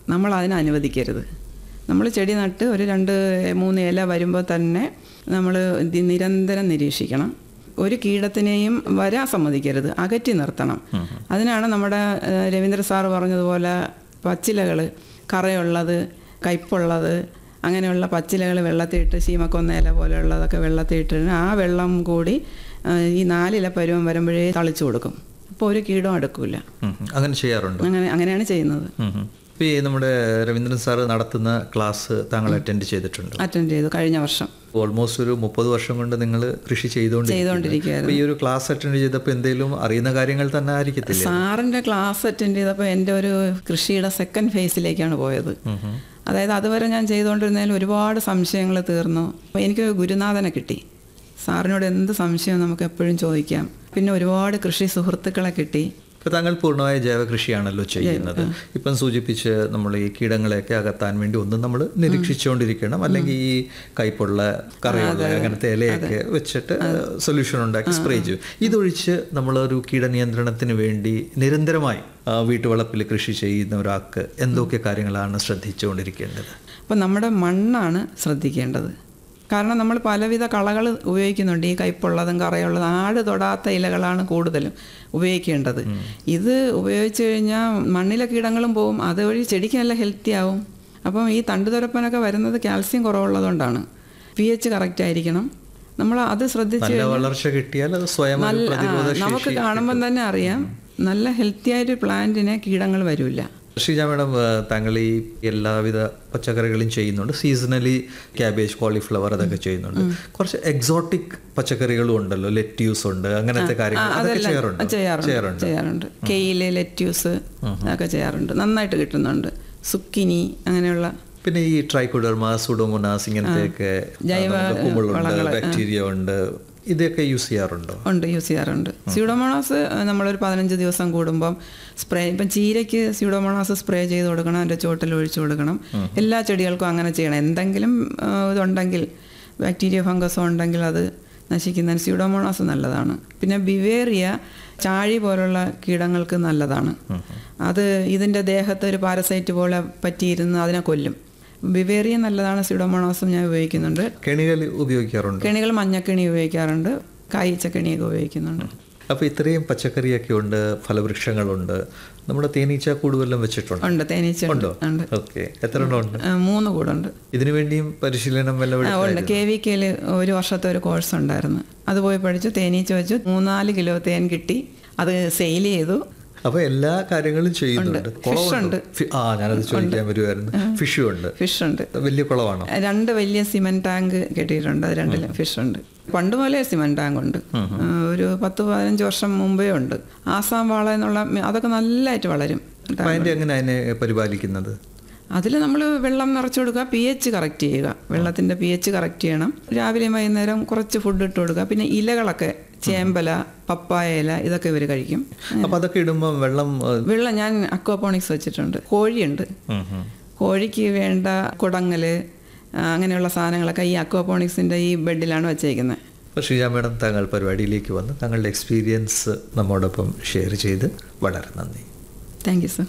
നമ്മൾ അതിനെ അനുവദിക്കരുത് നമ്മൾ ചെടി നട്ട് ഒരു രണ്ട് മൂന്ന് ഇല വരുമ്പോൾ തന്നെ നമ്മൾ നിരന്തരം നിരീക്ഷിക്കണം ഒരു കീടത്തിനെയും വരാൻ സമ്മതിക്കരുത് അകറ്റി നിർത്തണം അതിനാണ് നമ്മുടെ ഏഹ്, രവീന്ദ്ര സാറ് പറഞ്ഞതുപോലെ പച്ചിലകൾ കറയുള്ളത് കയ്പുള്ളത് അങ്ങനെയുള്ള പച്ചിലകൾ വെള്ളത്തിയിട്ട് ശീമക്കൊന്ന ഇല പോലെയുള്ളതൊക്കെ വെള്ളത്തിയിട്ട് ആ വെള്ളം കൂടി ആ, ഈ നാലില പരുവം വരുമ്പോഴേ തളിച്ചു കൊടുക്കും അപ്പോൾ ഒരു കീടവും അടുക്കില്ല ഉം ഉം. അങ്ങനെ ചെയ്യാറുണ്ടോ അങ്ങനെ അങ്ങനെയാണ് ചെയ്യുന്നത് ഉം ഉം. ഇപ്പൊ ഈ നമ്മുടെ രവീന്ദ്രൻ സാറ് നടത്തുന്ന ക്ലാസ് താങ്കൾ അറ്റൻഡ് ചെയ്തിട്ടുണ്ട് അറ്റൻഡ് ചെയ്തു കഴിഞ്ഞ വർഷം ഓൾമോസ്റ്റ് ഒരു മുപ്പത് വർഷം കൊണ്ട് നിങ്ങൾ കൃഷി ചെയ്തുകൊണ്ടിരിക്കുകയാണ് ചെയ്തുകൊണ്ടിരിക്കുകയായിരുന്നു അപ്പൊ ഈ ഒരു ക്ലാസ് അറ്റൻഡ് ചെയ്തപ്പോൾ എന്തെങ്കിലും അറിയുന്ന കാര്യങ്ങൾ തന്നെ ആയിരിക്കത്തില്ല സാറിൻ്റെ ക്ലാസ് അറ്റൻഡ് ചെയ്തപ്പോൾ എൻ്റെ ഒരു കൃഷിയുടെ സെക്കൻഡ് ഫേസിലേക്കാണ് പോയത് അതായത് അതുവരെ ഞാൻ ചെയ്തുകൊണ്ടിരുന്നതിൽ ഒരുപാട് സംശയങ്ങൾ തീർന്നു അപ്പോൾ എനിക്ക് ഗുരുനാഥനെ കിട്ടി സാറിനോട് എന്ത് സംശയം നമുക്ക് എപ്പോഴും ചോദിക്കാം പിന്നെ ഒരുപാട് കൃഷി സുഹൃത്തുക്കളെ കിട്ടി ഇപ്പൊ താങ്കൾ പൂർണ്ണമായ ജൈവ കൃഷിയാണല്ലോ ചെയ്യുന്നത് ഇപ്പം സൂചിപ്പിച്ച് നമ്മൾ ഈ കീടങ്ങളെയൊക്കെ അകത്താൻ വേണ്ടി ഒന്നും നമ്മൾ നിരീക്ഷിച്ചുകൊണ്ടിരിക്കണം അല്ലെങ്കിൽ ഈ കൈപ്പുള്ള കറിയുള്ള അങ്ങനത്തെ ഇലയൊക്കെ വെച്ചിട്ട് സൊല്യൂഷൻ ഉണ്ടാക്കി സ്പ്രേ ചെയ്യും ഇതൊഴിച്ച് നമ്മളൊരു കീടനിയന്ത്രണത്തിന് വേണ്ടി നിരന്തരമായി ആ, വീട്ടുവളപ്പിൽ കൃഷി ചെയ്യുന്ന ഒരാൾക്ക് എന്തൊക്കെ കാര്യങ്ങളാണ് ശ്രദ്ധിച്ചുകൊണ്ടിരിക്കേണ്ടത് അപ്പോൾ നമ്മുടെ മണ്ണാണ് ശ്രദ്ധിക്കേണ്ടത് കാരണം നമ്മൾ പലവിധ കളകൾ ഉപയോഗിക്കുന്നുണ്ട് ഈ കയ്പുള്ളതും കറയുള്ളതും ആട് തൊടാത്ത ഇലകളാണ് കൂടുതലും ഉപയോഗിക്കേണ്ടത് ഇത് ഉപയോഗിച്ച് കഴിഞ്ഞാൽ മണ്ണിലെ കീടങ്ങളും പോവും അതുവഴി ചെടിക്ക് നല്ല ഹെൽത്തി ആവും അപ്പം ഈ തണ്ടുതുരപ്പനൊക്കെ വരുന്നത് കാൽസ്യം കുറവുള്ളതുകൊണ്ടാണ് പി എച്ച് കറക്റ്റ് ആയിരിക്കണം നമ്മൾ അത് ശ്രദ്ധിച്ച് നല്ല വളർച്ച കിട്ടിയാൽ അത് സ്വയം ഒരു നല്ല ആ, പ്രതിരോധ നമുക്ക് ശേഷി കാണുമ്പം തന്നെ അറിയാം നല്ല ഹെൽത്തി ആയൊരു പ്ലാന്റിന് കീടങ്ങൾ വരില്ല ഷീജ മാഡം ആ, താങ്കൾ ഈ എല്ലാവിധ പച്ചക്കറികളും ചെയ്യുന്നുണ്ട് സീസണലി ക്യാബേജ് കോളിഫ്ലവർ അതൊക്കെ ചെയ്യുന്നുണ്ട് കുറച്ച് എക്സോട്ടിക് പച്ചക്കറികളും ഉണ്ടല്ലോ ലെറ്റ്യൂസ് ഉണ്ട് അങ്ങനത്തെ കാര്യങ്ങൾ അതൊക്കെ ചെയ്യാറുണ്ട് ചെയ്യാറുണ്ട് ചെയ്യാറുണ്ട് കെയില് ലെറ്റ്യൂസ് അതൊക്കെ ചെയ്യാറുണ്ട് നന്നായിട്ട് കിട്ടുന്നുണ്ട് സുക്കിനി അങ്ങനെയുള്ള പിന്നെ ഈ ട്രൈക്കോഡർമ സുഡോമോണാസ് ഇങ്ങനത്തെയൊക്കെ ജൈവ കുമിളുണ്ട് ബാക്ടീരിയ ഉണ്ട് ഇതൊക്കെ യൂസ് ചെയ്യാറുണ്ടോ ഉണ്ട് യൂസ് ചെയ്യാറുണ്ട് സ്യൂഡോമോണാസ് നമ്മളൊരു പതിനഞ്ച് ദിവസം കൂടുമ്പം സ്പ്രേ ഇപ്പം ചീരയ്ക്ക് സ്യൂഡോമോണാസ് സ്പ്രേ ചെയ്ത് കൊടുക്കണം അതിൻ്റെ ചുവട്ടിൽ ഒഴിച്ചു കൊടുക്കണം എല്ലാ ചെടികൾക്കും അങ്ങനെ ചെയ്യണം എന്തെങ്കിലും ആ, ഇതുണ്ടെങ്കിൽ ബാക്ടീരിയ ഫംഗസോ ഉണ്ടെങ്കിൽ അത് നശിക്കുന്നതിന് സ്യൂഡോമോണാസ് നല്ലതാണ് പിന്നെ ബിവേറിയ ചാഴി പോലുള്ള കീടങ്ങൾക്ക് നല്ലതാണ് അത് ഇതിൻ്റെ ദേഹത്ത് ഒരു പാരസൈറ്റ് പോലെ പറ്റിയിരുന്ന് അതിനെ കൊല്ലും ബിവേറിയ നല്ലതാണ് സ്യൂഡോമോണാസും ഞാൻ ഉപയോഗിക്കുന്നുണ്ട് കെണികൾ ഉപയോഗിക്കാറുണ്ട് കെണികൾ മഞ്ഞക്കെണി ഉപയോഗിക്കാറുണ്ട് കായ്ച്ചക്കെണിയൊക്കെ ഉപയോഗിക്കുന്നുണ്ട് അപ്പോൾ ഇത്രയും പച്ചക്കറിയൊക്കെ ഉണ്ട് ഫലവൃക്ഷങ്ങളുണ്ട് നമ്മുടെ തേനീച്ച കൂടുവെല്ലാം വെച്ചിട്ടുണ്ട് ഉണ്ട് തേനീച്ച ഉണ്ട് ഉണ്ടോ ഉണ്ട് ഓക്കെ എത്ര എണ്ണം ഉണ്ട് ആ, മൂന്ന് കൂടുണ്ട് ഇതിനു വേണ്ടിയും പരിശീലനം വല്ല ആ, ഉണ്ട് കെ വി കെയിൽ ഒരു വർഷത്തെ ഒരു കോഴ്സ് ഉണ്ടായിരുന്നു അത് പോയി പഠിച്ചു തേനീച്ച വെച്ചു മൂന്നാല് കിലോ തേൻ കിട്ടി അത് സെയിൽ ചെയ്തു അപ്പൊ എല്ലാ കാര്യങ്ങളും ചെയ്യുന്നുണ്ട് കുളമുണ്ടോ? ഉണ്ട്. ഫി- ആ ഞാനത് ചോദിക്കാൻ വരുമായിരുന്നു ഫിഷും ഉണ്ട് ഫിഷ് ഉണ്ട് വലിയ കുളമാണോ രണ്ട് വലിയ സിമെന്റ് ടാങ്ക് കെട്ടിയിട്ടുണ്ട് അത് രണ്ടിലും ഫിഷ് ഉണ്ട് പണ്ട് പോലെ സിമെന്റ് ടാങ്ക് ഉണ്ട് ആ, ഒരു പത്ത് പതിനഞ്ച് വർഷം മുമ്പേ ഉണ്ട് ആസാം വാള എന്നുള്ള മി- അതൊക്കെ നല്ലതായിട്ട് വളരും അപ്പൊ അതിന്റെ എങ്ങനെ അതിനെ പരിപാലിക്കുന്നത് അതിൽ നമ്മൾ വെള്ളം നിറച്ചു കൊടുക്കുക പി എച്ച് കറക്റ്റ് ചെയ്യുക വെള്ളത്തിൻ്റെ പി എച്ച് കറക്റ്റ് ചെയ്യണം രാവിലെയും വൈകുന്നേരം കുറച്ച് ഫുഡ് ഇട്ട് കൊടുക്കുക പിന്നെ ഇലകളൊക്കെ ചേമ്പല പപ്പായ ഇല ഇതൊക്കെ ഇവർ കഴിക്കും അപ്പൊ അതൊക്കെ ഇടുമ്പോൾ വെള്ളം ഏഹ്, വെള്ളം ഞാൻ അക്വാപോണിക്സ് വെച്ചിട്ടുണ്ട് കോഴിയുണ്ട് ഉം, ഉം. കോഴിക്ക് വേണ്ട കുടങ്ങൽ അങ്ങനെയുള്ള സാധനങ്ങളൊക്കെ ഈ അക്വാപോണിക്സിൻ്റെ ഈ ബെഡിലാണ് വെച്ചേക്കുന്നത് അപ്പൊ ഷീജ മാഡം താങ്കൾ പരിപാടിയിലേക്ക് വന്ന് താങ്കളുടെ എക്സ്പീരിയൻസ് നമ്മോടൊപ്പം ഷെയർ ചെയ്ത് വളരെ നന്ദി താങ്ക് യു സർ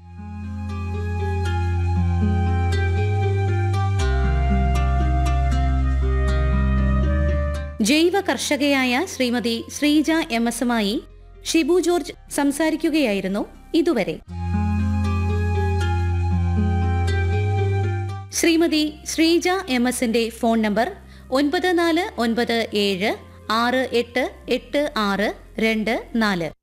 ജൈവ കർഷകയായ ശ്രീമതി ശ്രീജ എം എസുമായി ഷിബു ജോർജ് സംസാരിക്കുകയായിരുന്നു ഇതുവരെ ശ്രീമതി ശ്രീജ എം എസിന്റെ ഫോൺ നമ്പർ ഒൻപത് നാല് ഒൻപത് ഏഴ് ആറ് എട്ട് എട്ട് ആറ് രണ്ട് നാല്